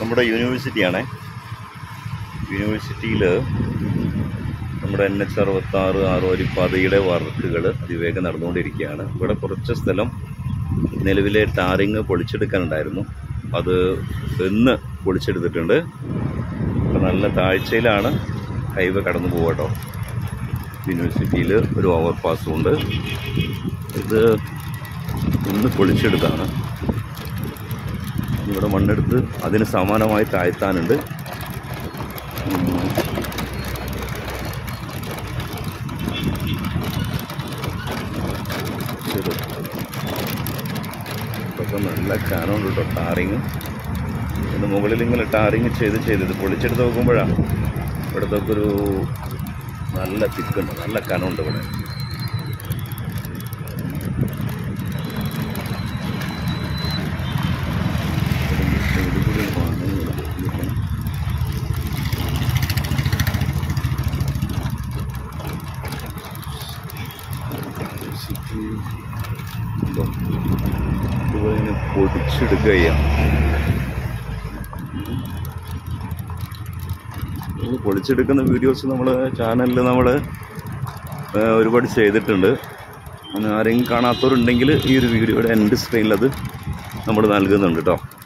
നമ്മുടെ യൂണിവേഴ്സിറ്റിയാണേ യൂണിവേഴ്സിറ്റിയിൽ നമ്മുടെ എൻ എച്ച് അറുപത്തി ആറ് ആറുവരിപ്പാതയുടെ വർക്കുകൾ അതിവേഗം നടന്നുകൊണ്ടിരിക്കുകയാണ് ഇവിടെ കുറച്ച് സ്ഥലം നിലവിലെ ടാറിങ് പൊളിച്ചെടുക്കാനുണ്ടായിരുന്നു അത് ഇന്ന് പൊളിച്ചെടുത്തിട്ടുണ്ട് അപ്പോൾ നല്ല താഴ്ചയിലാണ് ഹൈവേ കടന്നു പോകട്ടോ യൂണിവേഴ്സിറ്റിയിൽ ഒരു ഓവർ പാസും ഉണ്ട് ഇത് ഇന്ന് പൊളിച്ചെടുത്താണ് ഇവിടെ മണ്ണെടുത്ത് അതിന് സമാനമായി താഴ്ത്താനുണ്ട് ഉം. ശരി. ഇതൊക്കെ നല്ല കനമുണ്ട് കേട്ടോ ടാറിങ് ഇത് മുകളിൽ ഇങ്ങനെ ടാറിങ് ചെയ്ത് ചെയ്ത് ഇത് പൊളിച്ചെടുത്ത് നോക്കുമ്പോഴാണ് ഇവിടത്തൊക്കെ ഒരു നല്ല തിക്കുണ്ട് നല്ല കനമുണ്ട് ഇവിടെ സൈഡിൽ കൂടി ഒരു പാലം ഇങ്ങനെ പോയിരിക്കണം. ഇതോ. ഇതുപോലെ ഇങ്ങനെ പൊടിച്ചെടുക്കുക ചെയ്യാം ഇത് പൊളിച്ചെടുക്കുന്ന വീഡിയോസ് നമ്മൾ ചാനലിൽ നമ്മൾ ഒരുപാട് ചെയ്തിട്ടുണ്ട് അങ്ങനെ ആരെങ്കിലും കാണാത്തവരുണ്ടെങ്കിൽ ഈ ഒരു വീഡിയോയുടെ എൻ്റെ സ്ക്രീനിൽ അത് നമ്മൾ നൽകുന്നുണ്ട് കേട്ടോ